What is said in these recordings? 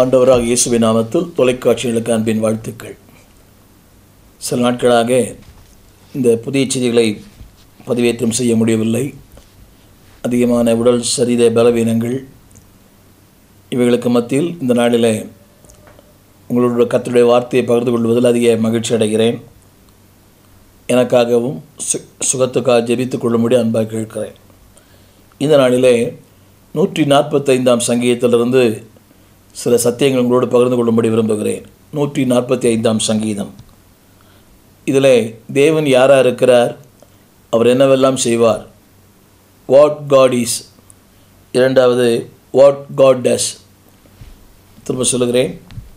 ஆண்டவராக இயேசுவின் நாமத்தில் தொலைக்காட்சிகளுக்கு அன்பின் வாழ்த்துக்கள் சில நாட்களாக இந்த புதிய செய்திகளை பதிவேற்றம் செய்ய முடியவில்லை அதிகமான உடல் சரீர பலவீனங்கள் இவைகளுக்கு மத்தியில் இந்த நாளில் உங்களுடைய கர்த்தருடைய வார்த்தையை பகிர்ந்து கொள்வதில் அதிக மகிழ்ச்சி அடைகிறேன் எனக்காகவும் சு சுகத்துக்காக ஜெபித்துக் கொள்ளும்படி அன்பாக கேட்கிறேன் இந்த நாளிலே நூற்றி நாற்பத்தைந்தாம் சங்கீதத்திலிருந்து சில சத்தியங்கள் உங்களோடு பகிர்ந்து கொள்ளும்படி விரும்புகிறேன் நூற்றி நாற்பத்தி ஐந்தாம் சங்கீதம் இதில் தேவன் யாராக இருக்கிறார் அவர் என்னவெல்லாம் செய்வார் வாட் காட் இஸ் இரண்டாவது வாட் காட் டஸ் திரும்ப சொல்லுகிறேன்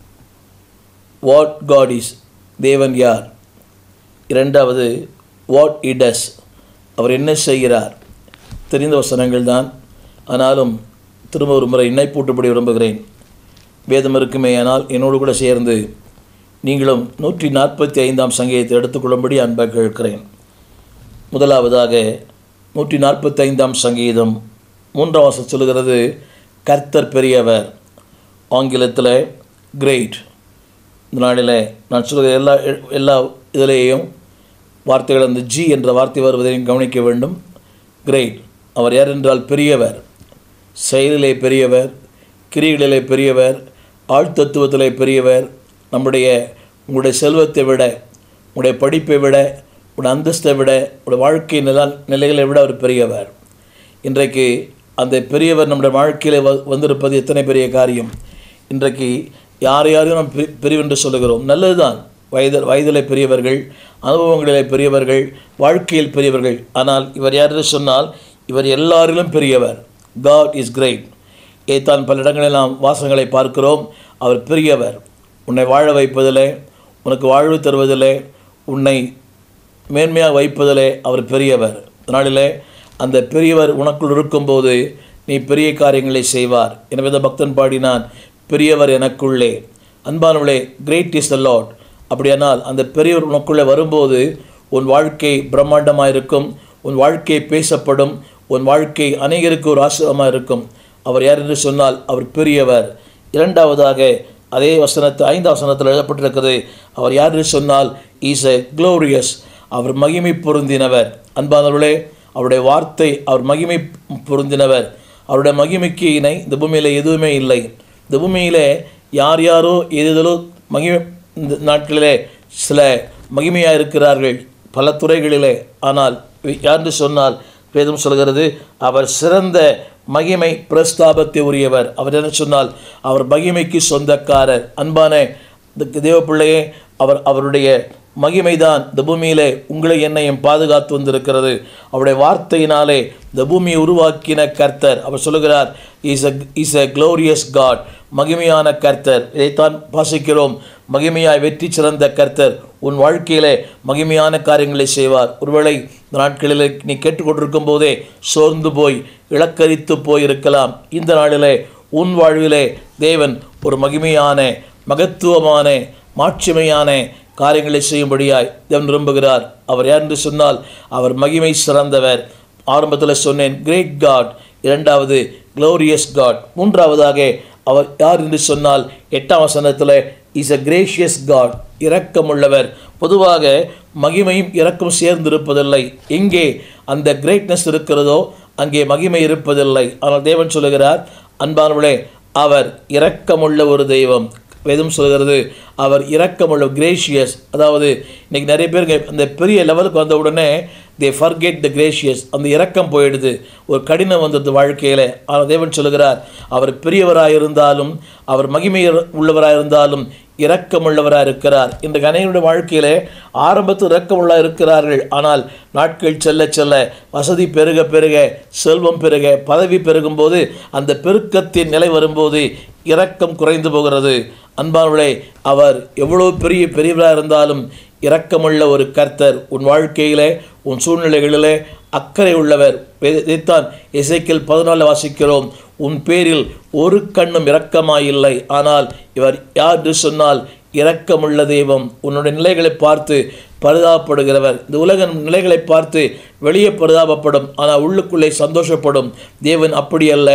வாட் காட் இஸ் தேவன் யார் இரண்டாவது வாட் இ டஸ் அவர் என்ன செய்கிறார் தெரிந்த வசனங்கள் தான் ஆனாலும் திரும்ப ஒரு முறை எண்ணெய் போட்டுப்படி விரும்புகிறேன் வேதம் இருக்குமே ஆனால் என்னோடு கூட சேர்ந்து நீங்களும் நூற்றி நாற்பத்தி ஐந்தாம் சங்கீதத்தை எடுத்துக்கொள்ளும்படி அன்பாக கேட்கிறேன் முதலாவதாக நூற்றி நாற்பத்தி ஐந்தாம் சங்கீதம் மூன்றாம் வாசம் சொல்லுகிறது கர்த்தர் பெரியவர் ஆங்கிலத்தில் கிரேட் இந்த நாளில் நான் சொல்கிற எல்லா எல்லா இதிலேயும் வார்த்தைகள் அந்த ஜி என்ற வார்த்தை வருவதையும் கவனிக்க வேண்டும் கிரேட் அவர் யார் என்றால் பெரியவர் செயலிலே பெரியவர் கிரிகளிலே பெரியவர் ஆழ்த்தத்துவத்திலே பெரியவர் நம்முடைய உங்களுடைய செல்வத்தை விட உங்களுடைய படிப்பை விட உங்களுடைய அந்தஸ்தை விட உங்களுடைய வாழ்க்கை நில நிலைகளை விட அவர் பெரியவர் இன்றைக்கு அந்த பெரியவர் நம்முடைய வாழ்க்கையில் வ வந்திருப்பது எத்தனை பெரிய காரியம் இன்றைக்கு யார் யாரையும் நாம் பெ- பெரியவென்று சொல்லுகிறோம் நல்லதுதான் வயது வயதிலே பெரியவர்கள் அனுபவங்களிலே பெரியவர்கள் வாழ்க்கையில் பெரியவர்கள் ஆனால் இவர் யார் என்று சொன்னால் இவர் எல்லாரிலும் பெரியவர் காட் இஸ் கிரேட் ஏத்தான் பல இடங்களில் நாம் வாசங்களை பார்க்கிறோம் அவர் பெரியவர் உன்னை வாழ வைப்பதிலே உனக்கு வாழ்வு தருவதிலே உன்னை மேன்மையாக வைப்பதிலே அவர் பெரியவர் அதனாலே அந்த பெரியவர் உனக்குள் இருக்கும்போது நீ பெரிய காரியங்களை செய்வார் எனவே இந்த பக்தன் பாடினான் பெரியவர் எனக்குள்ளே அன்பானவளே கிரேட் இஸ் த லாட் அப்படியானால் அந்த பெரியவர் உனக்குள்ளே வரும்போது உன் வாழ்க்கை பிரம்மாண்டமாக இருக்கும் உன் வாழ்க்கை பேசப்படும் உன் வாழ்க்கை அநேகருக்கு ஒரு ஆசிரமாக இருக்கும் அவர் யார் என்று சொன்னால் அவர் பெரியவர் இரண்டாவதாக அதே வசனத்து ஐந்தாம் வசனத்தில் எழுதப்பட்டிருக்கிறது அவர் யார் என்று சொன்னால் இஸ் எ க்ளோரியஸ் அவர் மகிமை பொருந்தினவர் அன்பானவர்களே அவருடைய வார்த்தை அவர் மகிமை பொருந்தினவர் அவருடைய மகிமைக்கு இணை இந்த பூமியில் எதுவுமே இல்லை இந்த பூமியிலே யார் யாரோ எதிலோ மகிமை இந்த நாட்களிலே சில மகிமையாக இருக்கிறார்கள் பல துறைகளிலே ஆனால் யார்னு சொன்னால் வேதம் சொல்கிறது அவர் சிறந்த மகிமை பிரஸ்தாபத்தை உரியவர் அவர் என்ன சொன்னால் அவர் மகிமைக்கு சொந்தக்காரர் அன்பான இந்த தேவ பிள்ளையே அவர் அவருடைய மகிமைதான் இந்த பூமியிலே உங்களை என்னையும் பாதுகாத்து வந்திருக்கிறது அவருடைய வார்த்தையினாலே இந்த பூமியை உருவாக்கின கர்த்தர் அவர் சொல்லுகிறார் is a is a glorious God மகிமையான கர்த்தர் இதைத்தான் வாசிக்கிறோம் மகிமையாய் வெற்றி சிறந்த கர்த்தர் உன் வாழ்க்கையிலே மகிமையான காரியங்களை செய்வார் ஒருவேளை இந்த நாட்களில் நீ கேட்டுக்கொண்டிருக்கும் போதே சோர்ந்து போய் இலக்கரித்து போய் இருக்கலாம் இந்த நாளிலே உன் வாழ்விலே தேவன் ஒரு மகிமையான மகத்துவமான மாட்சிமையான காரியங்களை செய்யும்படியாய் தேவன் விரும்புகிறார் அவர் யார் என்று சொன்னால் அவர் மகிமை சிறந்தவர் ஆரம்பத்தில் சொன்னேன் கிரேட் காட் இரண்டாவது க்ளோரியஸ் காட் மூன்றாவதாக அவர் யார் என்று சொன்னால் எட்டாம் வசனத்தில் இஸ் அ கிரேஷியஸ் காட் இரக்கமுள்ளவர் பொதுவாக மகிமையும் இரக்கம் சேர்ந்திருப்பதில்லை எங்கே அந்த கிரேட்னஸ் இருக்கிறதோ அங்கே மகிமை இருப்பதில்லை ஆனால் தேவன் சொல்லுகிறார் அன்பானவளே அவர் இரக்கமுள்ள ஒரு தெய்வம் வேதம் சொல்கிறது அவர் இரக்கமுள்ள கிரேஷியஸ் அதாவது இன்னைக்கு நிறைய பேருங்க அந்த பெரிய லெவலுக்கு வந்த உடனே தே ஃபர்கெட் த கிரேஷியஸ் அந்த இரக்கம் போயிடுது ஒரு கடினம் வந்தது வாழ்க்கையில் ஆனால் தேவன் சொல்லுகிறார் அவர் பெரியவராக இருந்தாலும் அவர் மகிமை உள்ளவராக இருந்தாலும் இரக்கமுள்ளவராக இருக்கிறார் இன்றைக்கு அனைவருடைய வாழ்க்கையிலே ஆரம்பத்தில் இரக்கமுள்ளா இருக்கிறார்கள் ஆனால் நாட்கள் செல்ல செல்ல வசதி பெருக பெருக செல்வம் பெருக பதவி பெருகும்போது அந்த பெருக்கத்தின் நிலை வரும்போது இரக்கம் குறைந்து போகிறது அன்பானவர்களே அவர் எவ்வளோ பெரிய பெரியவராக இருந்தாலும் இரக்கமுள்ள ஒரு கர்த்தர் உன் வாழ்க்கையிலே உன் சூழ்நிலைகளிலே அக்கறை உள்ளவர் இதைத்தான் இசைக்கில் பதினாலு வாசிக்கிறோம் உன் பேரில் ஒரு கண்ணும் இரக்கமாயில்லை ஆனால் இவர் யார் என்று சொன்னால் இரக்கமுள்ள தெய்வம் உன்னுடைய நிலைகளை பார்த்து பரிதாபப்படுகிறவர் இந்த உலக நிலைகளை பார்த்து வெளியே பரிதாபப்படும் ஆனால் உள்ளுக்குள்ளே சந்தோஷப்படும் தேவன் அப்படி அல்ல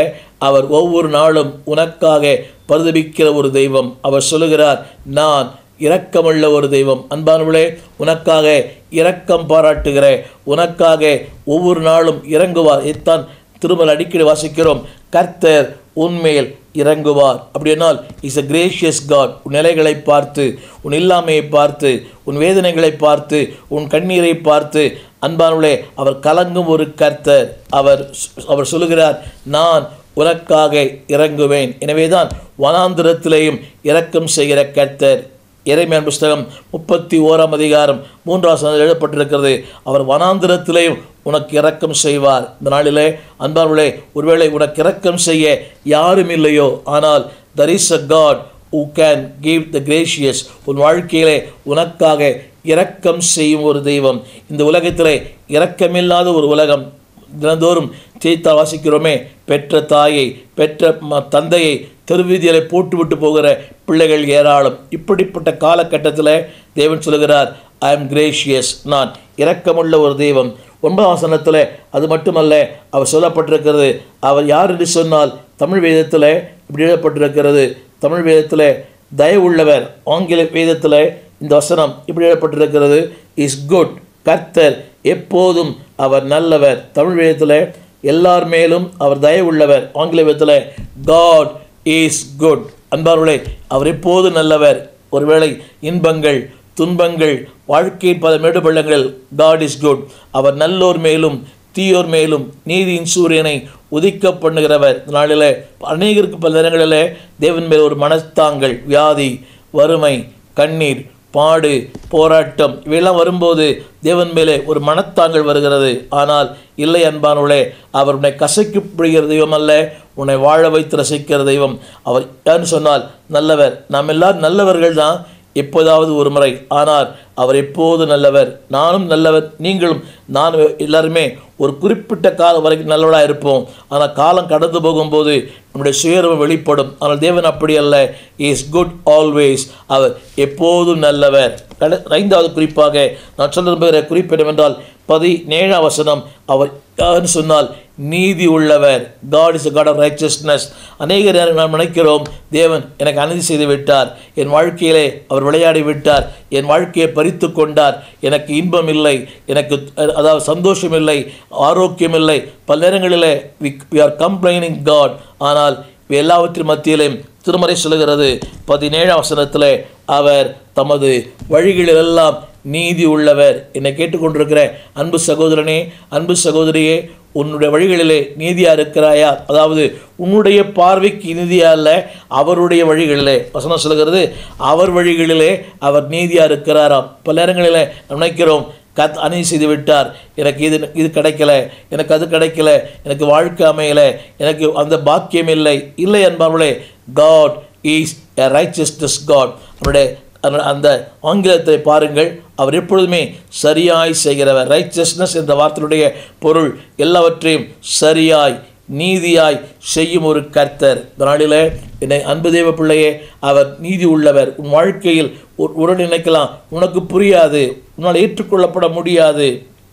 அவர் ஒவ்வொரு நாளும் உனக்காக பரிதபிக்கிற ஒரு தெய்வம் அவர் சொல்லுகிறார் நான் இரக்கமுள்ள ஒரு தெய்வம் அன்பானவளே உனக்காக இரக்கம் பாராட்டுகிற உனக்காக ஒவ்வொரு நாளும் இறங்குவார் இத்தான் திருமல் அடிக்கடி வாசிக்கிறோம் கர்த்தர் உன்மேல் இறங்குவார் அப்படியானால் இஸ் a கிரேஷியஸ் காட் உன் நிலைகளை பார்த்து உன் இல்லாமையை பார்த்து உன் வேதனைகளை பார்த்து உன் கண்ணீரை பார்த்து அன்பானவளே அவர் கலங்கும் ஒரு கர்த்தர் அவர் அவர் சொல்லுகிறார் நான் உனக்காக இறங்குவேன் எனவேதான் வனாந்திரத்திலேயும் இரக்கம் செய்கிற கர்த்தர் இறைமையான் புஸ்தகம் முப்பத்தி ஓராம் அதிகாரம் மூன்றாம் சதவீதம் எழுதப்பட்டிருக்கிறது அவர் வனாந்திரத்திலேயும் உனக்கு இரக்கம் செய்வார் இந்த நாளிலே அன்பார்களே ஒருவேளை உனக்கு இரக்கம் செய்ய யாரும் இல்லையோ ஆனால் there is a God who can give the gracious உன் வாழ்க்கையிலே உனக்காக இரக்கம் செய்யும் ஒரு தெய்வம் இந்த உலகத்திலே இரக்கமில்லாத ஒரு உலகம் தினந்தோறும் தீர்த்தா வாசிக்கிறோமே பெற்ற தாயை பெற்ற ம- தந்தையை தெருவீதியிலே போட்டுவிட்டு போகிற பிள்ளைகள் ஏராளம் இப்படிப்பட்ட காலகட்டத்தில் தேவன் சொல்லுகிறார் ஐ அம் கிரேஷியஸ் நான் இரக்கமுள்ள ஒரு தெய்வம் ஒன்பதாம் வசனத்தில் அது மட்டுமல்ல அவர் சொல்லப்பட்டிருக்கிறது அவர் யார் என்று சொன்னால் தமிழ் வேதத்தில் இப்படி எழுதப்பட்டிருக்கிறது தமிழ் வேதத்தில் தயவுள்ளவர் ஆங்கில வேதத்தில் இந்த வசனம் இப்படி எழுதப்பட்டிருக்கிறது இஸ் குட் கர்த்தர் எப்போதும் அவர் நல்லவர் தமிழ் வேதத்தில் எல்லார் மேலும் அவர் தயவுள்ளவர் ஆங்கில வேதத்தில் காட் இஸ் குட் அன்பார்களே அவர் எப்போதும் நல்லவர் ஒருவேளை இன்பங்கள் துன்பங்கள் வாழ்க்கையின் பல மேடுபள்ளங்கள் காட் இஸ் குட் அவர் நல்லோர் மேலும் தீயோர் மேலும் நீதியின் சூரியனை உதிக்க பண்ணுகிறவர் இந்த நாளில் அநேகருக்கு பல நேரங்களில் தேவன் மேல் ஒரு மனத்தாங்கள் வியாதி வறுமை கண்ணீர் பாடு போராட்டம் இவையெல்லாம் வரும்போது தேவன் மேலே ஒரு மனத்தாங்கள் வருகிறது ஆனால் இல்லை அன்பானவளே அவர் உன்னை கசைக்கப்படுகிற தெய்வம் அல்ல உன்னை வாழ வைத்து ரசிக்கிற தெய்வம் அவர் யாருன்னு சொன்னால் நல்லவர் நாம் எல்லாரும் நல்லவர்கள் தான் எப்போதாவது ஒரு முறை ஆனால் அவர் எப்போது நல்லவர் நானும் நல்லவர் நீங்களும் நானும் எல்லாருமே ஒரு குறிப்பிட்ட காலம் வரைக்கும் நல்லவராக இருப்போம் ஆனால் காலம் கடந்து போகும்போது நம்முடைய சுயரவு வெளிப்படும் ஆனால் தேவன் அப்படி அல்ல இஸ் குட் ஆல்வேஸ் அவர் எப்போதும் நல்லவர் கட- ஐந்தாவது குறிப்பாக நான் சொல்ல விரும்புகிற குறிப்பு என்னவென்றால் பதினேழாம் வசனம் அவர் யாருன்னு சொன்னால் நீதி உள்ளவர் God is God of righteousness அநேக நேரம் நாம் நினைக்கிறோம் தேவன் எனக்கு அநீதி செய்து விட்டார் என் வாழ்க்கையிலே அவர் விளையாடி விட்டார் என் வாழ்க்கையை பறித்து கொண்டார் எனக்கு இன்பம் இல்லை எனக்கு அஹ், அதாவது சந்தோஷம் இல்லை ஆரோக்கியம் இல்லை பல நேரங்களிலே வி ஆர் கம்ப்ளைனிங் காட் ஆனால் இவை எல்லாவற்றின் மத்தியிலும் திருமறை சொல்லுகிறது பதினேழாம் வசனத்தில் அவர் தமது வழிகளிலெல்லாம் நீதி உள்ளவர் என்னை கேட்டுக்கொண்டிருக்கிற அன்பு சகோதரனே அன்பு சகோதரியே உன்னுடைய வழிகளிலே நீதியா இருக்கிறாயா அதாவது உன்னுடைய பார்வைக்கு நீதியா அல்ல அவருடைய வழிகளிலே வசனம் சொல்லுகிறது அவர் வழிகளிலே அவர் நீதியா இருக்கிறாராம் பல நேரங்களிலே நாம் நினைக்கிறோம் கத் அநீதி செய்து விட்டார் எனக்கு இது இது கிடைக்கல எனக்கு அது கிடைக்கல எனக்கு வாழ்க்கை அமையல எனக்கு அந்த பாக்கியம் இல்லை இல்லை என்பவர்களே God is a righteousness God அவருடைய அந்த- அந்த ஆங்கிலத்தை பாருங்கள் அவர் எப்பொழுதுமே சரியாய் செய்கிறவர் ரைச்சஸ்னஸ் என்ற வார்த்தையுடைய பொருள் எல்லாவற்றையும் சரியாய் நீதியாய் செய்யும் ஒரு கர்த்தர் இந்த நாளிலே என்னை அன்பு தேவ பிள்ளையே அவர் நீதி உள்ளவர் உன் வாழ்க்கையில் ஒரு உடன் நினைக்கலாம் உனக்கு புரியாது உன்னால் ஏற்றுக்கொள்ளப்பட முடியாது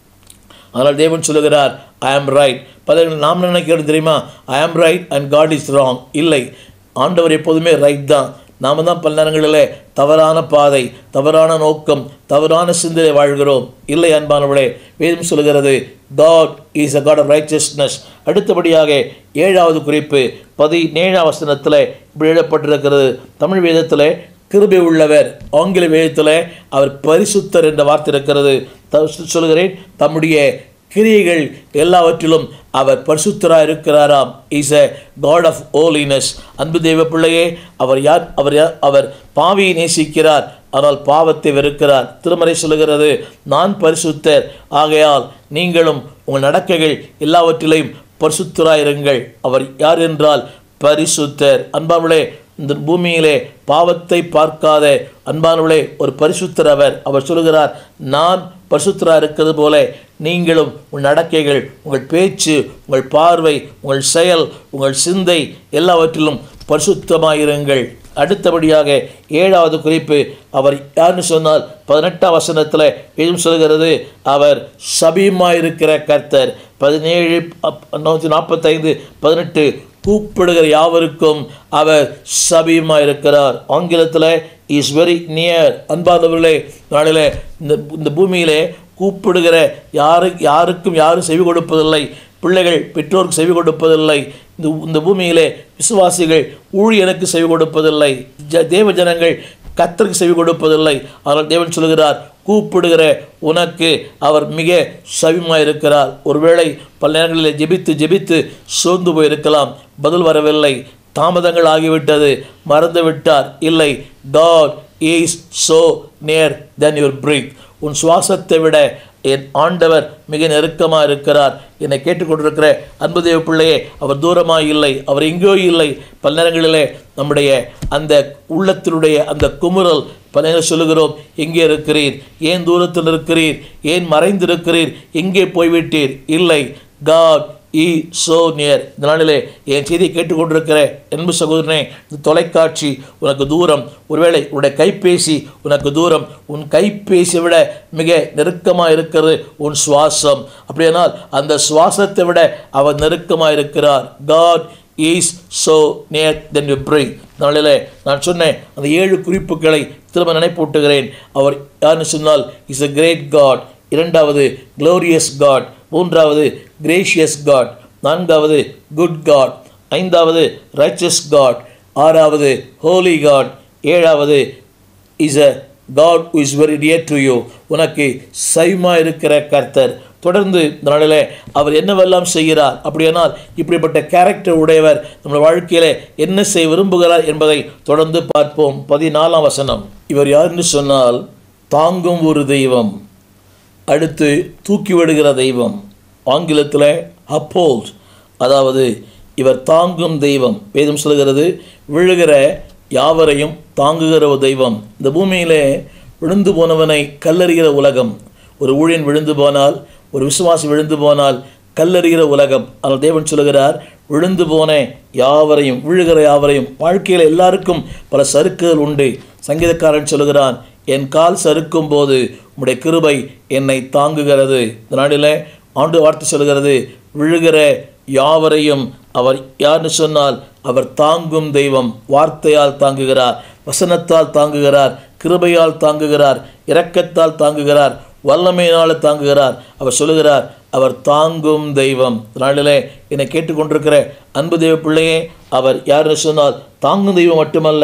ஆனால் தேவன் சொல்லுகிறார் ஐ ஆம் ரைட் பல நாம் நினைக்கிறது தெரியுமா I am right and God is wrong இல்லை ஆண்டவர் எப்போதுமே ரைட் தான் நாம தான் பல நேரங்களிலே தவறான பாதை தவறான நோக்கம் தவறான சிந்தனை வாழ்கிறோம் இல்லை அன்பானவளே வேதம் சொல்லுகிறது God is a God of richness அடுத்தபடியாக ஏழாவது குறிப்பு பதினேழாம் வசனத்தில் இப்படி எழுதப்பட்டிருக்கிறது தமிழ் வேதத்தில் கிருபை உள்ளவர் ஆங்கில வேதத்தில் அவர் பரிசுத்தர் என்ற வார்த்தை இருக்கிறது த- சொல்கிறேன் தம்முடைய கிரியைகள் எல்லாவற்றிலும் அவர் பரிசுத்தராக இருக்கிறாராம் is a God of holiness அன்பு தெய்வ பிள்ளையே அவர் யார் அவர் யார் அவர் பாவியை நேசிக்கிறார் ஆனால் பாவத்தை வெறுக்கிறார் திருமறை சொல்லுகிறது நான் பரிசுத்தர் ஆகையால் நீங்களும் உங்கள் நடக்கைகள் எல்லாவற்றிலையும் பரிசுத்தராயிருங்கள் அவர் யார் என்றால் பரிசுத்தர் அன்பானவளே இந்த பூமியிலே பாவத்தை பார்க்காத அன்பானவளே ஒரு பரிசுத்தர் அவர் அவர் சொல்லுகிறார் நான் பரிசுத்தரா இருக்கிறது போல நீங்களும் உங்கள் நடக்கைகள் உங்கள் பேச்சு உங்கள் பார்வை உங்கள் செயல் உங்கள் சிந்தை எல்லாவற்றிலும் பரிசுத்தமாயிருங்கள் அடுத்தபடியாக ஏழாவது குறிப்பு அவர் யாருன்னு சொன்னால் பதினெட்டாம் வசனத்தில் எதுவும் சொல்கிறது அவர் சபியமாயிருக்கிற கர்த்தர் பதினேழு அப்- நூற்றி நாற்பத்தைந்து பதினெட்டு கூப்பிடுகிற யாவருக்கும் அவர் சபீயமாக இருக்கிறார் ஆங்கிலத்தில் இஸ் வெரி நியர் அன்பாதவர்களே நாளிலே இந்த இந்த பூமியிலே கூப்பிடுகிற யாரு யாருக்கும் யாரும் செவி கொடுப்பதில்லை பிள்ளைகள் பெற்றோருக்கு செவி கொடுப்பதில்லை இந்த இந்த பூமியிலே விசுவாசிகள் ஊழியனுக்கு செவி கொடுப்பதில்லை ஜ தேவ ஜனங்கள் கத்தருக்கு செவி கொடுப்பதில்லை ஆனால் தேவன் சொல்கிறார் கூப்பிடுகிற உனக்கு அவர் மிக சவியமாக இருக்கிறார் ஒருவேளை பல நேரங்களில் ஜெபித்து ஜெபித்து சோர்ந்து போயிருக்கலாம் பதில் வரவில்லை தாமதங்கள் ஆகிவிட்டது மறந்து விட்டார் இல்லை God is so near than your breath உன் சுவாசத்தை விட என் ஆண்டவர் மிக நெருக்கமாக இருக்கிறார் என்னை கேட்டுக்கொண்டிருக்கிற அன்பு தேவ பிள்ளையே அவர் தூரமாக இல்லை அவர் எங்கேயோ இல்லை பல நேரங்களிலே நம்முடைய அந்த உள்ளத்தினுடைய அந்த குமுறல் பல நேரம் சொல்லுகிறோம் எங்கே இருக்கிறீர் ஏன் தூரத்தில் இருக்கிறீர் ஏன் மறைந்திருக்கிறீர் எங்கே போய்விட்டீர் இல்லை காட் இ சோ நியர் இந்த நாளிலே என் செய்தியை கேட்டுக்கொண்டிருக்கிற அன்பு சகோதரனே இந்த தொலைக்காட்சி உனக்கு தூரம் ஒருவேளை உன்னுடைய கைபேசி உனக்கு தூரம் உன் கைபேசியை விட மிக நெருக்கமாக இருக்கிறது உன் சுவாசம் அப்படியானால் அந்த சுவாசத்தை விட அவர் நெருக்கமாக இருக்கிறார் God is so near than you breathe நாளில் நான் சொன்னேன் அந்த ஏழு குறிப்புகளை திரும்ப நினைப்பூட்டுகிறேன் அவர் யாருன்னு சொன்னால் இஸ் a கிரேட் காட் இரண்டாவது glorious காட் மூன்றாவது கிரேஷியஸ் காட் நான்காவது குட் காட் ஐந்தாவது righteous காட் ஆறாவது ஹோலி காட் ஏழாவது is a God who is very dear to you உனக்கு சைமா இருக்கிற கர்த்தர் தொடர்ந்து இந்த நாளிலே அவர் என்னவெல்லாம் செய்கிறார் அப்படியானால் இப்படிப்பட்ட கேரக்டர் உடையவர் நம்ம வாழ்க்கையிலே என்ன செய்ய விரும்புகிறார் என்பதை தொடர்ந்து பார்ப்போம் பதினாலாம் வசனம் இவர் யாருன்னு சொன்னால் தாங்கும் ஒரு தெய்வம் அடுத்து தூக்கி விடுகிற தெய்வம் ஆங்கிலத்தில் அப்போல்ட் அதாவது இவர் தாங்கும் தெய்வம் வேதம் சொல்கிறது விழுகிற யாவரையும் தாங்குகிற ஒரு தெய்வம் இந்த பூமியிலே விழுந்து போனவனை கல்லறிகிற உலகம் ஒரு ஊழியன் விழுந்து போனால் ஒரு விசுவாசி விழுந்து போனால் கல்லறிகிற உலகம் ஆனால் தேவன் சொல்லுகிறார் விழுந்து போன யாவரையும் விழுகிற யாவரையும் வாழ்க்கையில் எல்லாருக்கும் பல சறுக்குகள் உண்டு சங்கீதக்காரன் சொல்லுகிறான் என் கால் சறுக்கும் போது உம்முடைய கிருபை என்னை தாங்குகிறது இந்த நாளில் ஆண்டு வார்த்தை சொல்கிறது விழுகிற யாவரையும் அவர் யார்னு சொன்னால் அவர் தாங்கும் தெய்வம் வார்த்தையால் தாங்குகிறார் வசனத்தால் தாங்குகிறார் கிருபையால் தாங்குகிறார் இரக்கத்தால் தாங்குகிறார் வல்லமையினால் தாங்குகிறார் அவர் சொல்லுகிறார் அவர் தாங்கும் தெய்வம் நாளிலே என்னை கேட்டுக்கொண்டிருக்கிற அன்பு தெய்வ பிள்ளையே அவர் யாருன்னு சொன்னால் தாங்கும் தெய்வம் மட்டுமல்ல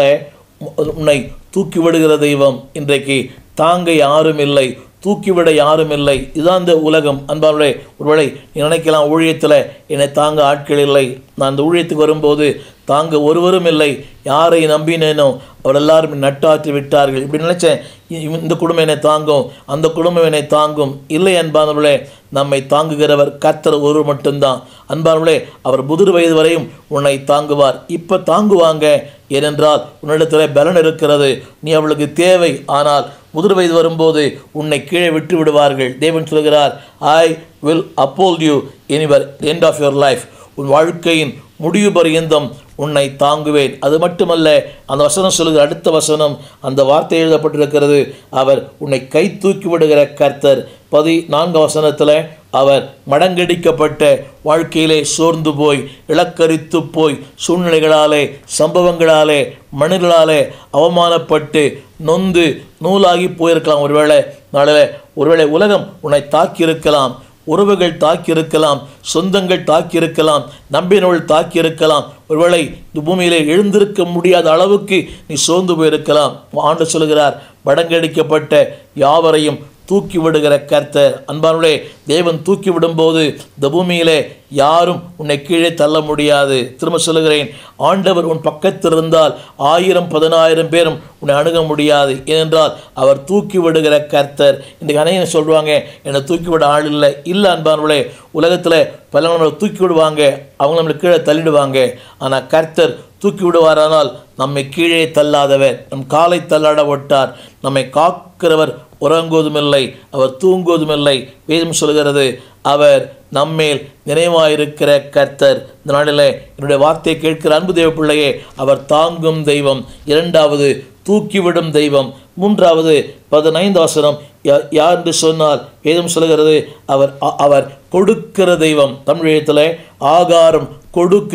உன்னை தூக்கி விடுகிற தெய்வம் இன்றைக்கு தாங்க யாரும் இல்லை தூக்கிவிட யாரும் இல்லை இதுதான் இந்த உலகம் அன்பாளே ஒருவேளை நீ நினைக்கலாம் ஊழியத்தில் என்னை தாங்க ஆட்கள் இல்லை நான் இந்த ஊழியத்துக்கு வரும்போது தாங்க ஒருவரும் இல்லை யாரை நம்பினேனோ அவர் எல்லாரும் நட்டாற்றி விட்டார்கள் இப்படி நினைச்சேன் இ- இந்த குடும்பம் என்னை தாங்கும் அந்த குடும்பம் என்னை தாங்கும் இல்லை அன்பானவர்களே நம்மை தாங்குகிறவர் கர்த்தர் ஒரு மட்டும்தான் அன்பானவர்களே அவர் முதிர் வயது வரையும் உன்னை தாங்குவார் இப்போ தாங்குவாங்க ஏனென்றால் உன்னிடத்தில் பலன் இருக்கிறது நீ அவளுக்கு தேவை ஆனால் முதிர் வயது வரும்போது உன்னை கீழே விட்டு விடுவார்கள் தேவன் சொல்கிறார் I will uphold you in your end of your life உன் வாழ்க்கையின் முடிவு பரியந்தம் உன்னை தாங்குவேன் அது மட்டுமல்ல அந்த வசனம் சொல்லுகிற அடுத்த வசனம் அந்த வார்த்தை எழுதப்பட்டிருக்கிறது அவர் உன்னை கை தூக்கி விடுகிற கர்த்தர் பதி நான்கு வசனத்தில் அவர் மடங்கடிக்கப்பட்ட வாழ்க்கையிலே சோர்ந்து போய் இலக்கரித்து போய் சூழ்நிலைகளாலே சம்பவங்களாலே மனிதர்களாலே அவமானப்பட்டு நொந்து நூலாகி போயிருக்கலாம் ஒருவேளை நாளே ஒருவேளை உலகம் உன்னை தாக்கியிருக்கலாம் உறவுகள் தாக்கியிருக்கலாம் சொந்தங்கள் தாக்கியிருக்கலாம் நம்பினவள் தாக்கியிருக்கலாம் ஒருவேளை இந்த பூமியிலே எழுந்திருக்க முடியாத அளவுக்கு நீ சோர்ந்து போயிருக்கலாம் ஆண்டு சொல்கிறார் மடங்கடிக்கப்பட்ட யாவரையும் தூக்கி விடுகிற கர்த்தர் அன்பானுடைய தேவன் தூக்கி விடும்போது இந்த பூமியிலே யாரும் உன்னை கீழே தள்ள முடியாது திரும்ப சொல்லுகிறேன் ஆண்டவர் உன் பக்கத்தில் இருந்தால் ஆயிரம் பதினாயிரம் பேரும் உன்னை அணுக முடியாது ஏனென்றால் அவர் தூக்கி விடுகிற கர்த்தர் இன்றைக்கு அனைவரும் சொல்லுவாங்க என்னை தூக்கி விட ஆள் இல்லை இல்லை அன்பானவர்களே உலகத்தில் பல நம்மளை தூக்கி விடுவாங்க அவங்க நம்மளை கீழே தள்ளிடுவாங்க ஆனால் கர்த்தர் தூக்கி விடுவாரானால் நம்மை கீழே தள்ளாதவர் நம் காலை தள்ளாட விட்டார் நம்மை காக்கிறவர் உறங்குவதுமில்லை அவர் தூங்குவதுமில்லை வேதம் சொல்கிறது அவர் நம்மேல் நினைவாயிருக்கிற கர்த்தர் இந்த நாளில் என்னுடைய வார்த்தையை கேட்கிற அன்பு தேவ பிள்ளையே அவர் தாங்கும் தெய்வம் இரண்டாவது தூக்கிவிடும் தெய்வம் மூன்றாவது பதினைந்து வசனம் யா- யார் என்று சொன்னால் வேதம் சொல்கிறது அவர் அ- அவர் கொடுக்கிற தெய்வம் தமிழகத்தில் ஆகாரம் கொடுக்கிறீர்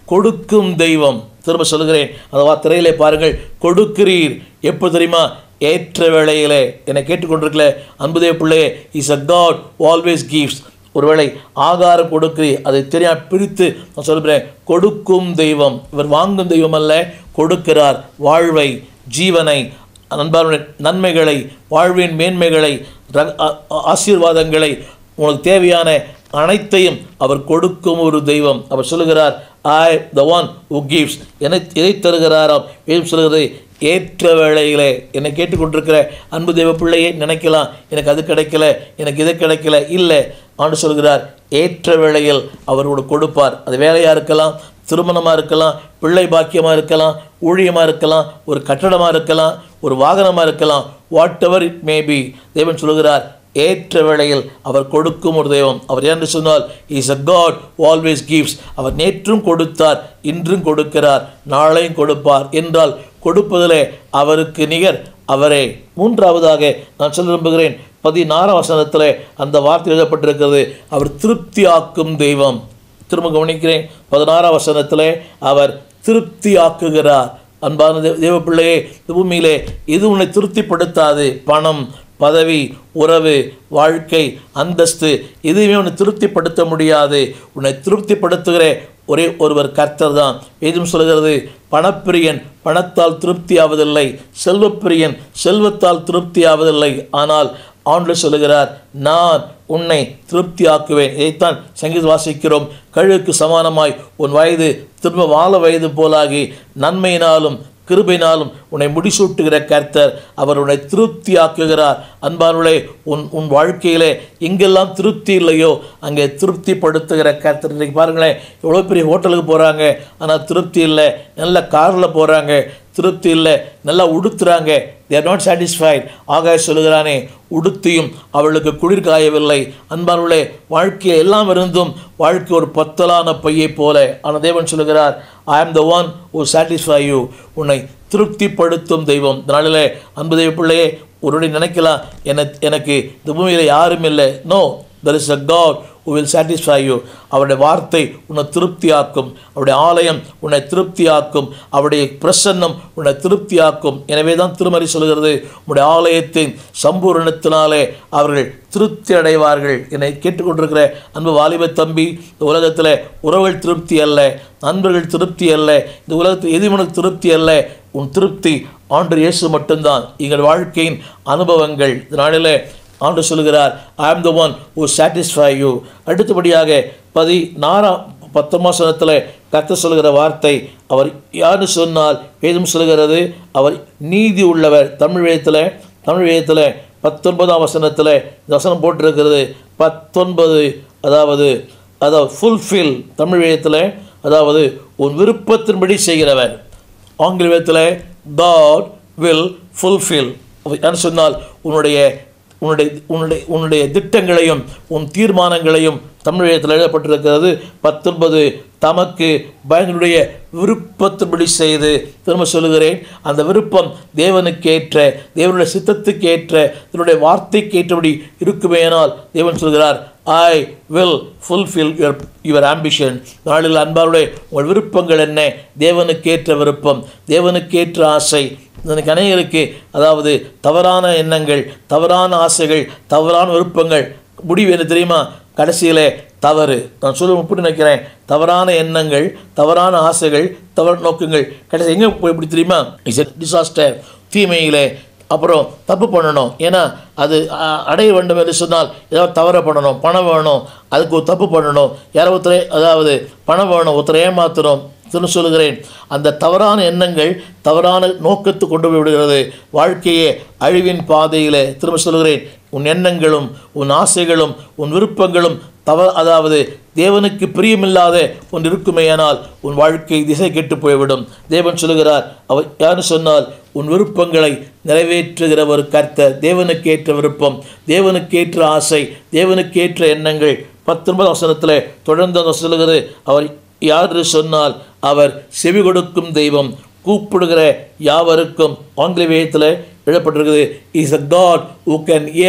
கொடுக்கும் தெய்வம் திரும்ப சொல்லுகிறேன் அதுவா திரையிலே பாருங்கள் கொடுக்கிறீர் எப்போ தெரியுமா ஏற்ற வேளையிலே என்னை கேட்டுக்கொண்டிருக்கல அன்புதே பிள்ளையே is a God always gives ஒருவேளை ஆகாரம் கொடுக்கிறீர் அதை தெரியாம பிரித்து நான் சொல்கிறேன் கொடுக்கும் தெய்வம் இவர் வாங்கும் தெய்வம் அல்ல கொடுக்கிறார் வாழ்வை ஜீவனை நண்பர்களுடைய நன்மைகளை வாழ்வின் மேன்மைகளை ர- ஆ- ஆ- ஆசீர்வாதங்களை உனக்கு தேவையான அனைத்தையும் அவர் கொடுக்கும் ஒரு தெய்வம் அவர் சொல்லுகிறார் I the one who gives என எதை தருகிறாராம் வேதம் சொல்லுகிறது ஏற்ற வேளையிலே என்னை கேட்டுக்கொண்டிருக்கிற அன்பு தெய்வ பிள்ளையே நினைக்கலாம் எனக்கு அது கிடைக்கல எனக்கு இது கிடைக்கல இல்லை ஆண்டு சொல்கிறார் ஏற்ற வேளையில் அவர் உனக்கு கொடுப்பார் அது வேலையாக இருக்கலாம் திருமணமாக இருக்கலாம் பிள்ளை பாக்கியமாக இருக்கலாம் ஊழியமாக இருக்கலாம் ஒரு கட்டடமாக இருக்கலாம் ஒரு வாகனமாக இருக்கலாம் whatever it may be தேவன் சொல்கிறார் ஏற்ற வேளையில் அவர் கொடுக்கும் ஒரு தெய்வம் அவர் என்று சொன்னால் is a God always gives அவர் நேற்றும் கொடுத்தார் இன்றும் கொடுக்கிறார் நாளையும் கொடுப்பார் என்றால் கொடுப்பதிலே அவருக்கு நிகர் அவரே மூன்றாவதாக நான் சொல்ல விரும்புகிறேன் பதினாறாம் வசனத்தில் அந்த வார்த்தை எழுதப்பட்டிருக்கிறது அவர் திருப்தியாக்கும் தெய்வம் திரும்ப கவனிக்கிறேன் பதினாறாம் வசனத்தில் அவர் திருப்தியாக்குகிறார் அன்பான தேவ தேவ பிள்ளையே இந்த பூமியிலே இது உன்னை திருப்திப்படுத்தாது பணம் பதவி உறவு வாழ்க்கை அந்தஸ்து எதுவுமே உன்னை திருப்திப்படுத்த முடியாது உன்னை திருப்திப்படுத்துகிற ஒரே ஒருவர் கர்த்தர் தான் எதுவும் சொல்கிறது பணப்பிரியன் பணத்தால் திருப்தி ஆவதில்லை செல்வப்பிரியன் செல்வத்தால் திருப்தி ஆவதில்லை ஆனால் ஆண்டு சொல்லுகிறார் நான் உன்னை திருப்தியாக்குவேன் இதைத்தான் சங்கீத வாசிக்கிறோம் கழுகுக்கு சமானமாய் உன் வயது திரும்ப வாழ வயது போலாகி நன்மையினாலும் கிருபையினாலும் உன்னை முடிசூட்டுகிற கர்த்தர் அவர் உன்னை திருப்தியாக்குகிறார் அன்பானுளே உன் உன் வாழ்க்கையிலே எங்கெல்லாம் திருப்தி இல்லையோ அங்கே திருப்திப்படுத்துகிற கர்த்தர் இன்றைக்கு பாருங்களேன் எவ்வளோ பெரிய ஹோட்டலுக்கு போகிறாங்க ஆனால் திருப்தி இல்லை நல்ல காரில் போகிறாங்க திருப்தி இல்லை நல்லா உடுத்துறாங்க they are நாட் சாட்டிஸ்ஃபைட் ஆகாய சொல்லுகிறானே உடுத்தியும் அவளுக்கு குளிர் காயவில்லை அன்பானுள்ளே வாழ்க்கையில் எல்லாம் இருந்தும் வாழ்க்கை ஒரு பத்தலான பையை போல ஆனால் தேவன் சொல்லுகிறார் I am the one who satisfy you உன்னை திருப்திப்படுத்தும் தெய்வம் இந்த நாளிலே அன்பு தெய்வ பிள்ளையே ஒருவரை நினைக்கலாம் என எனக்கு இந்த பூமியில் யாரும் இல்லை no there is a God who will satisfy you அவருடைய வார்த்தை உன்னை திருப்தியாக்கும் அவருடைய ஆலயம் உன்னை திருப்தியாக்கும் அவருடைய பிரசன்னம் உன்னை திருப்தியாக்கும் எனவே தான் திருமறை சொல்கிறது உன்னுடைய ஆலயத்தின் சம்பூரணத்தினாலே அவர்கள் திருப்தி அடைவார்கள் என்னை கேட்டுக்கொண்டிருக்கிற அன்பு வாலிப தம்பி இந்த உலகத்தில் உறவுகள் திருப்தி அல்ல நண்பர்கள் திருப்தி அல்ல இந்த உலகத்தில் எது உனக்கு திருப்தி அல்ல உன் திருப்தி ஆண்டு இயேசு மட்டும்தான் எங்கள் வாழ்க்கையின் அனுபவங்கள் இந்த நாளிலே ஆண்டு சொல்கிறார் I am the one who satisfy you அடுத்தபடியாக பதினாறாம் பத்தொன்பதாசனத்தில் கத்த சொல்கிற வார்த்தை அவர் யாரு சொன்னால் வேதம் சொல்கிறது அவர் நீதி உள்ளவர் தமிழ் வேதத்தில் தமிழ் வேதத்தில் பத்தொன்பதாம் வசனத்தில் இந்த வசனம் போட்டிருக்கிறது பத்தொன்பது அதாவது அதாவது ஃபுல்ஃபில் தமிழ் வேதத்தில் அதாவது உன் விருப்பத்தின்படி செய்கிறவர் ஆங்கில வேதத்தில் காட் வில் ஃபுல்ஃபில் என்ன சொன்னால் உன்னுடைய உன்னுடைய உன்னுடைய உன்னுடைய திட்டங்களையும் உன் தீர்மானங்களையும் தமிழ் எழுத்தில் எழுதப்பட்டிருக்கிறது பத்தொன்பது தமக்கு பயனுடைய விருப்பத்தின்படி செய்து திரும்ப சொல்லுகிறேன் அந்த விருப்பம் தேவனுக்கேற்ற தேவனுடைய சித்தத்துக்கு ஏற்ற தன்னுடைய வார்த்தைக்கு ஏற்றபடி இருக்குமேனால் தேவன் சொல்கிறார் I will fulfil your your ambition நாளில் அன்பாருடைய உங்கள் விருப்பங்கள் என்ன தேவனுக்கேற்ற விருப்பம் தேவனுக்கேற்ற ஆசை எனக்கு அநேகருக்கு அதாவது தவறான எண்ணங்கள் தவறான ஆசைகள் தவறான விருப்பங்கள் முடிவு என்ன தெரியுமா கடைசியிலே தவறு நான் சொல்ல எப்படி நினைக்கிறேன் தவறான எண்ணங்கள் தவறான ஆசைகள் தவறு நோக்கங்கள் கடைசி எங்கே போய் எப்படி தெரியுமா இஸ் டிசாஸ்டர் தீமையிலே அப்புறம் தப்பு பண்ணணும் ஏன்னா அது அ- அடைய வேண்டும் என்று சொன்னால் ஏதாவது தவற பண்ணணும் பணம் வேணும் அதுக்கு ஒரு தப்பு பண்ணணும் யாரோ ஒருத்தரை அதாவது பணம் வேணும் ஒருத்தரை ஏமாத்தணும் திரும்ப சொல்லுகிறேன் அந்த தவறான எண்ணங்கள் தவறான நோக்கத்து கொண்டு போய் விடுகிறது வாழ்க்கையே அழிவின் பாதையிலே திரும்ப சொல்லுகிறேன் உன் எண்ணங்களும் உன் ஆசைகளும் உன் விருப்பங்களும் தவ அதாவது தேவனுக்கு பிரியமில்லாத ஒன்று இருக்குமேயானால் உன் வாழ்க்கை திசை கெட்டு போய்விடும் தேவன் சொல்லுகிறார் அவர் யாரு சொன்னால் உன் விருப்பங்களை நிறைவேற்றுகிற ஒரு கர்த்தர் தேவனுக்கேற்ற விருப்பம் தேவனுக்கேற்ற ஆசை தேவனுக்கேற்ற எண்ணங்கள் பத்தொன்பது வசனத்தில் தொடர்ந்து அவர் சொல்லுகிறது அவர் யார் சொன்னால் அவர் செவி கொடுக்கும் தெய்வம் கூப்பிடுகிற யாவருக்கும் ஆங்கில வேதத்தில் எழுதப்பட்டிருக்குது is a God who can hear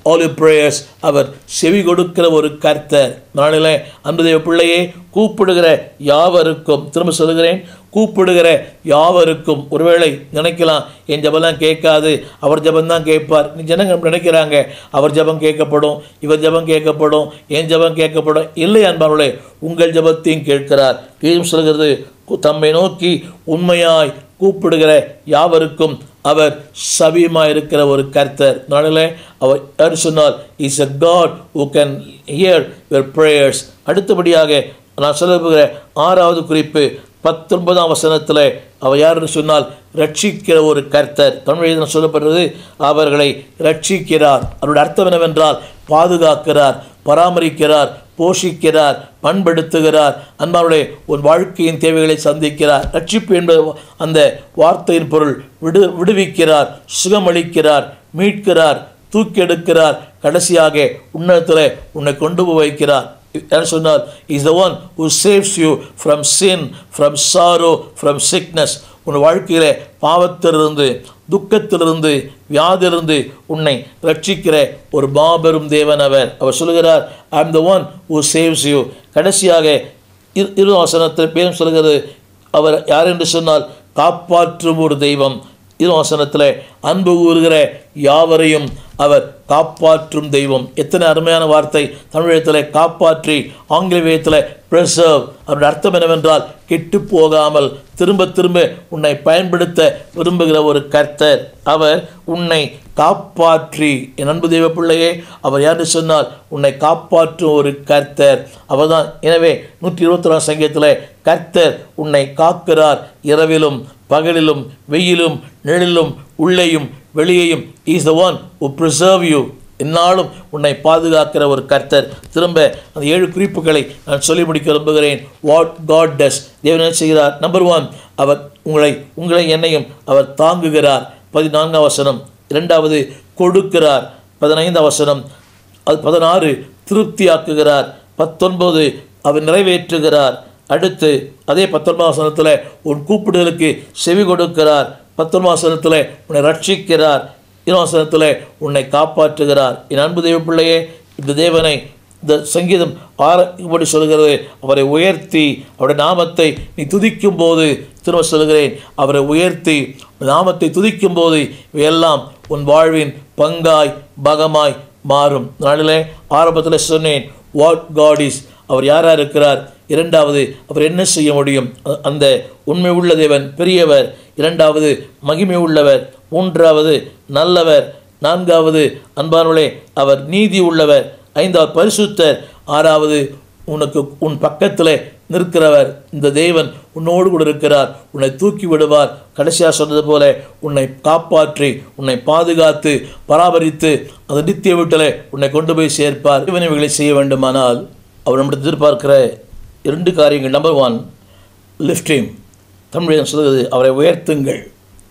all you prayers அவர் செவி கொடுக்கிற ஒரு கர்த்தர் நாளில் அன்புதேவ பிள்ளையே கூப்பிடுகிற யாவருக்கும் திரும்ப சொல்லுகிறேன் கூப்பிடுகிற யாவருக்கும் ஒருவேளை நினைக்கலாம் என் ஜபம்லாம் கேட்காது அவர் ஜபம்தான் கேட்பார் நீ ஜனங்க அப்படி நினைக்கிறாங்க அவர் ஜபம் கேட்கப்படும் இவர் ஜபம் கேட்கப்படும் என் ஜபம் கேட்கப்படும் இல்லை அன்பார்களே உங்கள் ஜபத்தையும் கேட்கிறார் கீழும் சொல்கிறது கு- தம்மை நோக்கி உண்மையாய் கூப்பிடுகிற யாவருக்கும் அவர் சபியமாக இருக்கிற ஒரு கர்த்தர் நாளில் அவர் யார் சொன்னால் is a God who can hear your prayers அடுத்தபடியாக நான் சொல்லுகிற ஆறாவது குறிப்பு பத்தொன்பதாம் வசனத்தில் அவர் யாருன்னு சொன்னால் ரட்சிக்கிற ஒரு கர்த்தர் தமிழில் சொல்லப்படுறது அவர்களை ரட்சிக்கிறார் அவருடைய அர்த்தம் என்னவென்றால் பாதுகாக்கிறார் பராமரிக்கிறார் போஷிக்கிறார் பண்படுத்துகிறார் அன்பாருடைய உன் வாழ்க்கையின் தேவைகளை சந்திக்கிறார் ரட்சிப்பு என்பது அந்த வார்த்தையின் பொருள் விடு விடுவிக்கிறார் சுகமளிக்கிறார் மீட்கிறார் தூக்கி எடுக்கிறார் கடைசியாக உன்னதத்தில் உன்னை கொண்டு போய் வைக்கிறார் யார் சொன்னால் is the one who saves you from sin from sorrow from sickness உன் வாழ்க்கையிலே பாவத்திலிருந்து துக்கத்திலிருந்து வியாதிலிருந்து உன்னை ரட்சிக்கிற ஒரு மாபெரும் தேவன் அவர் அவர் சொல்லுகிறார் ஐ am the one who saves you கடைசியாக இரு இரு வசனத்தில் பேரும் சொல்கிறது அவர் யார் என்று சொன்னால் காப்பாற்றும் ஒரு தெய்வம் இரு வசனத்தில் அன்பு கூறுகிற யாவரையும் அவர் காப்பாற்றும் தெய்வம் எத்தனை அருமையான வார்த்தை தமிழகத்தில் காப்பாற்றி ஆங்கில வேதத்தில் preserve அவருடைய அர்த்தம் என்னவென்றால் கெட்டு போகாமல் திரும்ப திரும்ப உன்னை பயன்படுத்த விரும்புகிற ஒரு கர்த்தர் அவர் உன்னை காப்பாற்றி என் அன்பு தெய்வ பிள்ளையே அவர் யாரு சொன்னால் உன்னை காப்பாற்றும் ஒரு கர்த்தர் அவர்தான் எனவே நூற்றி இருபத்தி நாலு சங்கீதத்தில் கர்த்தர் உன்னை காக்கிறார் இரவிலும் பகலிலும் வெயிலும் நிழலிலும் உள்ளேயும் வெளியேயும் is the one who preserve you எந்நாளும் உன்னை பாதுகாக்கிற ஒரு கர்த்தர் திரும்ப அந்த ஏழு குறிப்புகளை நான் சொல்லி முடிக்க விரும்புகிறேன் வாட் காட் டஸ் தேவன் என்ன செய்கிறார் நம்பர் ஒன் அவர் உங்களை உங்களை என்னையும் அவர் தாங்குகிறார் பதினான்காம் வசனம் இரண்டாவது கொடுக்கிறார் பதினைந்தாம் வசனம் அது பதினாறு திருப்தியாக்குகிறார் பத்தொன்பது அவர் நிறைவேற்றுகிறார் அடுத்து அதே பத்தொன்பதாம் வசனத்தில் உன் கூப்பிடுதலுக்கு செவி கொடுக்கிறார் பத்தொன்பதாம் வசனத்தில் உன்னை ரட்சிக்கிறார் இருவசனத்தில் உன்னை காப்பாற்றுகிறார் என் அன்பு தெய்வ பிள்ளையே இந்த தேவனை இந்த சங்கீதம் ஆரம்படி சொல்கிறது அவரை உயர்த்தி அவருடைய நாமத்தை நீ துதிக்கும் போது திரும்ப சொல்கிறேன் அவரை உயர்த்தி நாமத்தை துதிக்கும் போது இவையெல்லாம் உன் வாழ்வின் பங்காய் பகமாய் மாறும் நாளிலே ஆரம்பத்தில் சொன்னேன் வாட் காட் இஸ் அவர் யாரா இருக்கிறார் இரண்டாவது அவர் என்ன செய்ய முடியும் அ- அந்த உண்மை உள்ள தேவன் பெரியவர் இரண்டாவது மகிமை உள்ளவர் மூன்றாவது நல்லவர் நான்காவது அன்பானவளே அவர் நீதி உள்ளவர் ஐந்தாவது பரிசுத்தர் ஆறாவது உனக்கு உன் பக்கத்தில் நிற்கிறவர் இந்த தேவன் உன்னோடு கூட இருக்கிறார் உன்னை தூக்கி விடுவார் கடைசியாக சொன்னது போல உன்னை காப்பாற்றி உன்னை பாதுகாத்து பராமரித்து அந்த நித்திய வீட்டில் உன்னை கொண்டு போய் சேர்ப்பார் இவன் இவைகளை செய்ய வேண்டுமானால் அவர் நம்மிடம் எதிர்பார்க்கிற இரண்டு காரியங்கள் நம்பர் ஒன் லிஃப்டிங் தமிழில் சொல்கிறது அவரை உயர்த்துங்கள்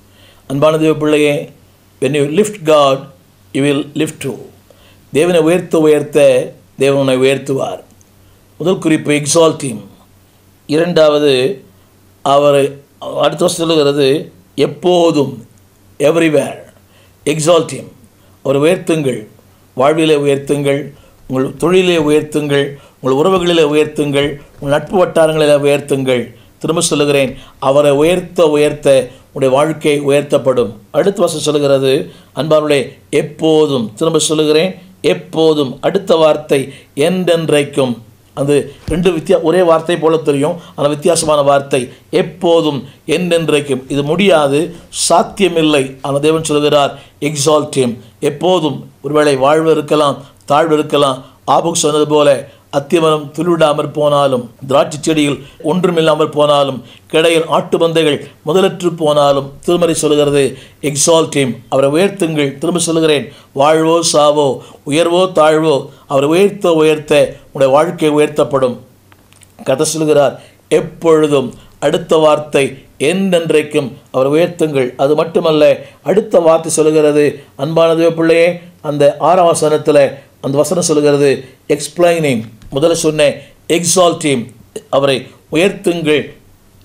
அன்பான தேவ பிள்ளையே when you lift God you will lift too தேவனை உயர்த்த உயர்த்த தேவன் உன்னை உயர்த்துவார் முதல் குறிப்பு எக்ஸால்டிங் இரண்டாவது அவர் அடுத்த வருஷம் சொல்லுகிறது எப்போதும் எவ்ரிவேர் எக்ஸால்டிங் அவர் உயர்த்துங்கள் வாழ்விலே உயர்த்துங்கள் உங்கள் தொழிலே உயர்த்துங்கள் உங்கள் உறவுகளிலே உயர்த்துங்கள் உங்கள் நட்பு வட்டாரங்களிலே உயர்த்துங்கள் திரும்ப சொல்லுகிறேன் அவரை உயர்த்த உயர்த்த உடைய வாழ்க்கை உயர்த்தப்படும் அடுத்த வருஷம் சொல்லுகிறது அன்பாருடைய எப்போதும் திரும்ப சொல்லுகிறேன் எப்போதும் அடுத்த வார்த்தை என்றென்றைக்கும் அது ரெண்டு வித்தியா ஒரே வார்த்தை போல தெரியும் ஆனால் வித்தியாசமான வார்த்தை எப்போதும் என்றென்றைக்கும் இது முடியாது சாத்தியமில்லை ஆனால் தேவன் சொல்கிறார் எக்ஸால்டியம் எப்போதும் ஒருவேளை வாழ்வு இருக்கலாம் தாழ்வு இருக்கலாம் ஆபுக் சொன்னது போல அத்திமரம் துளிவிடாமற் போனாலும் திராட்சை செடியில் ஒன்றுமில்லாமல் போனாலும் கிடையில் ஆட்டு மந்தைகள் முதலற்று போனாலும் திருமறை சொல்கிறது எக்ஸால்டிம் அவரை உயர்த்துங்கள் திரும்ப சொல்லுகிறேன் வாழ்வோ சாவோ உயர்வோ தாழ்வோ அவரை உயர்த்த உயர்த்த உடைய வாழ்க்கை உயர்த்தப்படும் கதை சொல்கிறார் எப்பொழுதும் அடுத்த வார்த்தை என்றென்றைக்கும் அவர் உயர்த்துங்கள் அது மட்டுமல்ல அடுத்த வார்த்தை சொல்கிறது அன்பான தேவ பிள்ளையே அந்த ஆறாம் வசனத்தில் அந்த வசனம் சொல்கிறது எக்ஸ்பிளைனிங் முதல்ல சொன்னேன் எக்ஸால்டிம் அவரை உயர்த்துங்கள்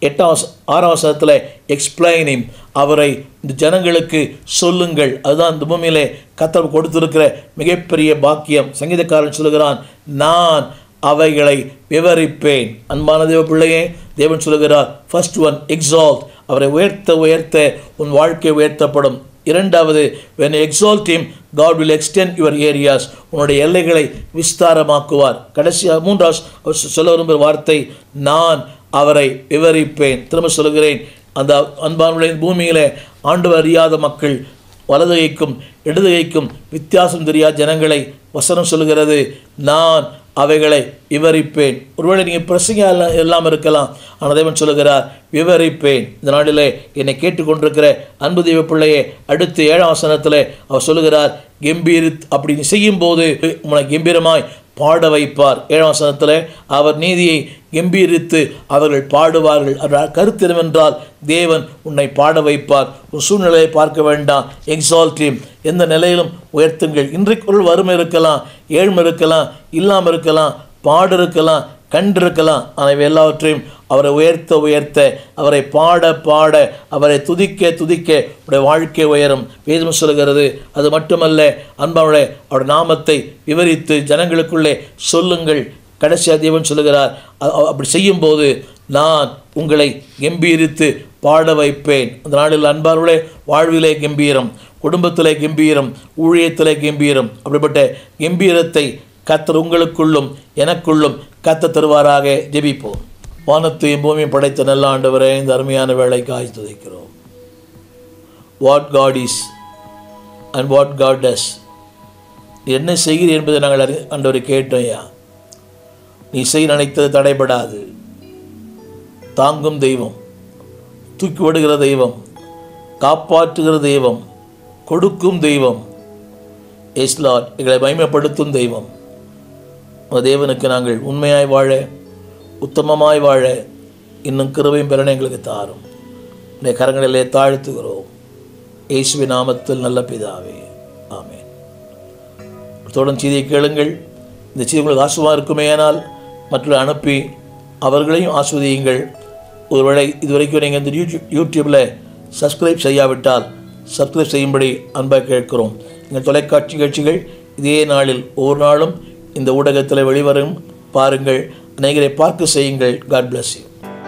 எட்டாம் வச- ஆறாம் வசனத்தில் எக்ஸ்பிளைனிங் அவரை இந்த ஜனங்களுக்கு சொல்லுங்கள் அதுதான் இந்த பூமியிலே கத்தர் கொடுத்திருக்கிற மிகப்பெரிய பாக்கியம் சங்கீதக்காரன் சொல்லுகிறான் நான் அவைகளை விவரிப்பேன் அன்பான தேவ பிள்ளையே தேவன் சொல்லுகிறார் ஃபர்ஸ்ட் ஒன் எக்ஸால்ட் அவரை உயர்த்த உயர்த்த உன் வாழ்க்கை உயர்த்தப்படும் இரண்டாவது when you exalt him god will extend your areas உன்னுடைய எல்லைகளை விஸ்தாரமாக்குவார் கடைசியாக மூன்றாவது அவர் சொ- சொல்ல விரும்புகிற வார்த்தை நான் அவரை விவரிப்பேன் திரும்ப சொல்லுகிறேன் அந்த அன்பானுடைய பூமியிலே ஆண்டு அறியாத மக்கள் வலது கைக்கும் இடது கைக்கும் வித்தியாசம் தெரியாத ஜனங்களை வசனம் சொல்லுகிறது நான் அவைகளை விவரிப்பேன் ஒருவேளை நீங்கள் பிரசங்க எல்லாம் இருக்கலாம் ஆனால் தேவன் சொல்லுகிறார் விவரிப்பேன் இந்த நாளிலே என்னை கேட்டுக்கொண்டிருக்கிற அன்பு தெய்வ பிள்ளையே அடுத்து ஏழாம் வசனத்தில் அவர் சொல்லுகிறார் கம்பீர் அப்படி செய்யும்போது உங்களை கம்பீரமாய் பாட வைப்பார் ஏழாம் வசனத்தில் அவர் நீதியை கம்பீரித்து அவர்கள் பாடுவார்கள் அவர் கருத்து என்னவென்றால் தேவன் உன்னை பாட வைப்பார் உன் சூழ்நிலையை பார்க்க வேண்டாம் எக்ஸால்டீம் எந்த நிலையிலும் உயர்த்துங்கள் இன்றைக்குள் வறுமை இருக்கலாம் ஏழ்மை இருக்கலாம் இல்லாமல் இருக்கலாம் பாடு இருக்கலாம் கண்டு இருக்கலாம் ஆனால் இவை எல்லாவற்றையும் அவரை உயர்த்த உயர்த்த அவரை பாட பாட அவரை துதிக்க துதிக்க உடைய வாழ்க்கை உயரும் வேதம் சொல்லுகிறது அது மட்டுமல்ல அன்பாவுடைய அவருடைய நாமத்தை விவரித்து ஜனங்களுக்குள்ளே சொல்லுங்கள் கடைசியாக தேவன் சொல்லுகிறார் அ- அ- அப்படி செய்யும்போது நான் உங்களை கம்பீரித்து பாட வைப்பேன் அந்த நாளில் அன்பார்களே வாழ்விலே கம்பீரம் குடும்பத்திலே கம்பீரம் ஊழியத்திலே கம்பீரம் அப்படிப்பட்ட கம்பீரத்தை கத்தர் உங்களுக்குள்ளும் எனக்குள்ளும் கத்த தருவாராக ஜெபிப்போம் வானத்தையும் பூமியும் படைத்த நல்ல ஆண்டவரே இந்த அருமையான வேலைக்கு ஆய்த்து துதைக்கிறோம் what God is and what God does என்ன செய்கிறீர் என்பதை நாங்கள் அறி ஆண்டவரை கேட்டோம் ஐயா நீ செய்ய நினைத்தது தடைபடாது தாங்கும் தெய்வம் தூக்கி விடுகிற தெய்வம் காப்பாற்றுகிற தெய்வம் கொடுக்கும் தெய்வம் எஸ்லாட் எங்களை மகிமைப்படுத்தும் தெய்வம் உங்கள் தேவனுக்கு நாங்கள் உண்மையாய் வாழ உத்தமமாய் வாழ இன்னும் கிருபையும் பெறனை எங்களுக்கு தாரும் உடைய கரங்களிலே தாழ்த்துகிறோம் இயேசுவின் நாமத்தில் நல்ல பிதாவே ஆமென் தொடர்ந்து செய்தியை கேளுங்கள் இந்த செய்தி உங்களுக்கு ஆசுவமாக இருக்குமேயானால் மற்றவர்களை அனுப்பி அவர்களையும் ஆஸ்வதியுங்கள் ஒருவேளை இதுவரைக்கும் நீங்கள் இந்த யூடியூப் யூடியூப்பில் சப்ஸ்கிரைப் செய்யாவிட்டால் சப்ஸ்கிரைப் செய்யும்படி அன்பாக கேட்கிறோம் எங்கள் தொலைக்காட்சி நிகழ்ச்சிகள் இதே நாளில் ஒவ்வொரு நாளும் இந்த ஊடகத்தில் வெளிவரும் பாருங்கள் அநேகரை பார்க்க செய்யுங்கள் காட் bless you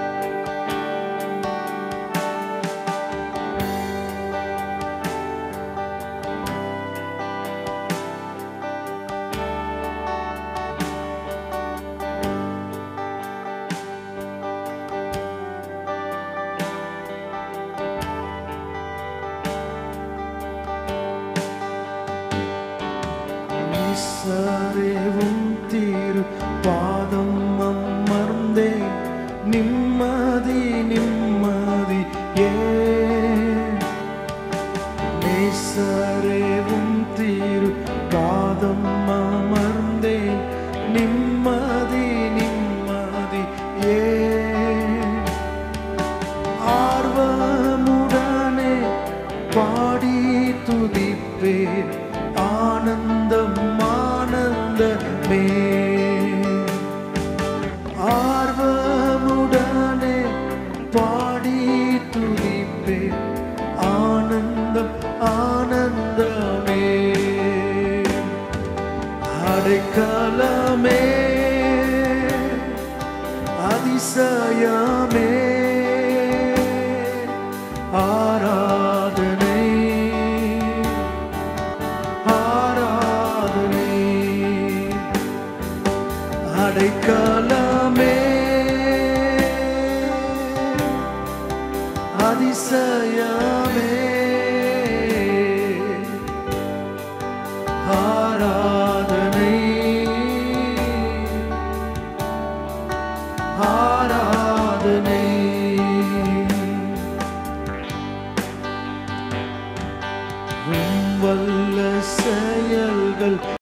ஈசரேவும் தீரு பாதம் அமர்ந்தே நிம்மதி நிம்மதி ஏ நேசரேவும் தீரு பாதம் அமர்ந்தே நிம்மதி நிம்மதி ஏ ஆர்வமுடனே பாடி துதிப்பேன் ஆனந்தம் ஆனந்தமே ஆர்வமுடனே பாடி துதிப்பேன் ஆனந்தம் ஆனந்தமே அடைக்கலமே அதிசயமே ஆராதனை ஆராதனை அடைக்கலமே அதிசயமே ஆராதனை ஆராதனை உம் வல்ல செயல்கள்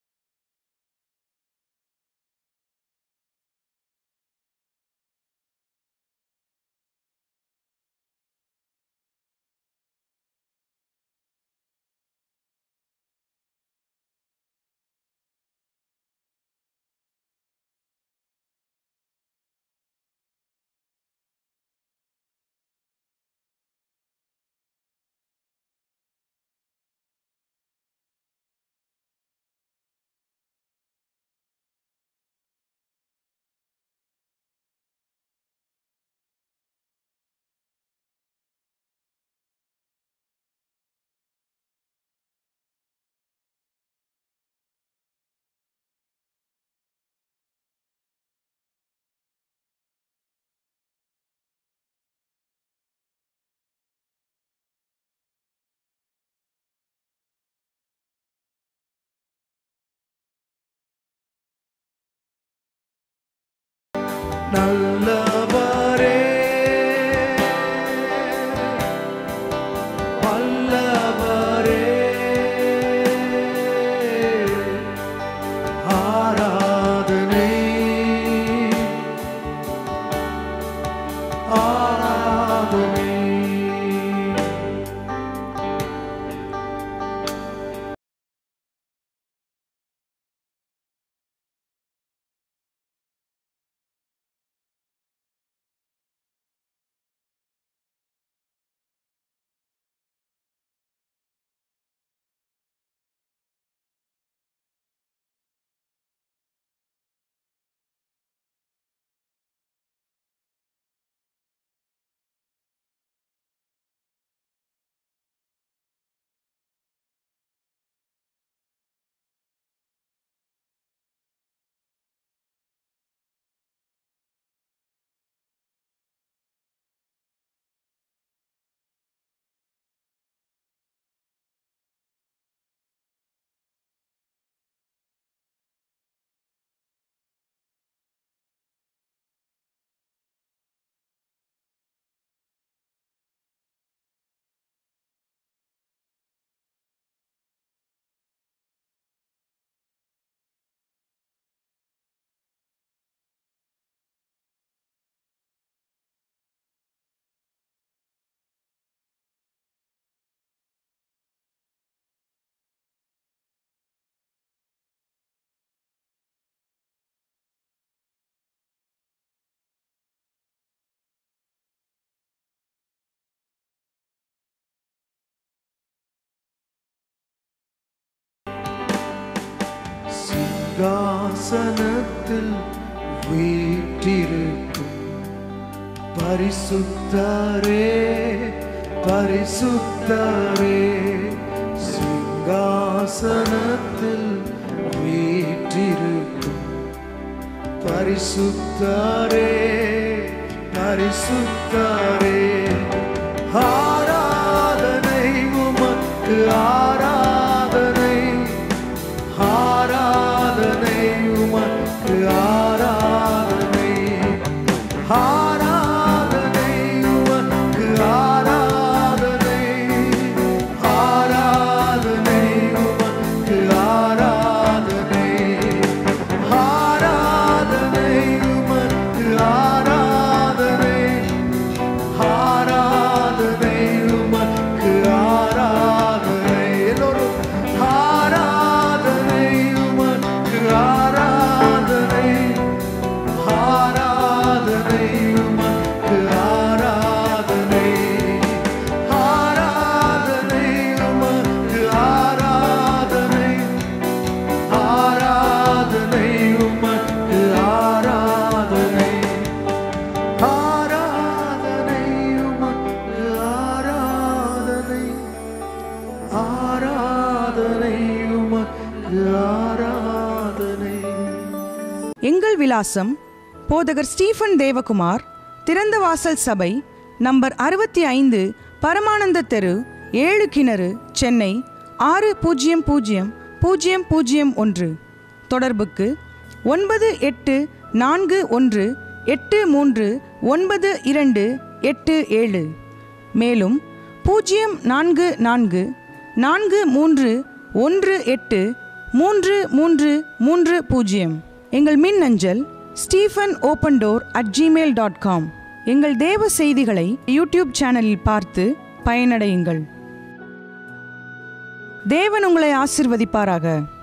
நல்லவரே வல்லவரே ஆராதனை ஆராதனை சிங்காசனத்தில் வீற்றிருக்கும் பரிசுத்தரே பரிசுத்தரே சிங்காசனத்தில் வீற்றிருக்கும் பரிசுத்தரே பரிசுத்தரே ஆராதனை உமக்கு ஆராதனை ஆராதனை உமக்கு ஆராதனை ஆராதனை உமக்கு ஆராதனை ஆராதனை உமக்கு ஆராதனை ஆராதனை உமக்கு ஆராதனை ஆராதனை உமக்கு ஆராதனை எல்லோரும் ஆராதனை உமக்கு ஆராதனை ஆராதனை உமக்கு ஆராதனை ஆராதனை உமக்கு ஆராதனை ஆராதனை உமக்கு ஆராதனை ஆராதனை உமக்கு ஆராதனை ஆராதனை உமக்கு ஆராதனை எங்கள் விலாசம் போதகர் ஸ்டீஃபன் தேவகுமார் திறந்த வாசல் சபை நம்பர் அறுபத்தி ஐந்து பரமானந்த தெரு ஏழு கிணறு சென்னை ஆறு பூஜ்ஜியம் பூஜ்ஜியம் பூஜ்ஜியம் பூஜ்ஜியம் ஒன்று தொடர்புக்கு ஒன்பது எட்டு நான்கு ஒன்று எட்டு மூன்று ஒன்பது இரண்டு எட்டு ஏழு மேலும் பூஜ்ஜியம் நான்கு நான்கு நான்கு மூன்று ஒன்று எட்டு மூன்று மூன்று மூன்று பூஜ்ஜியம் எங்கள் மின் அஞ்சல் Stephen open door at Gmail dot com எங்கள் தேவ செய்திகளை யூடியூப் சேனலில் பார்த்து பயனடையுங்கள் தேவன் உங்களை ஆசிர்வதிப்பாராக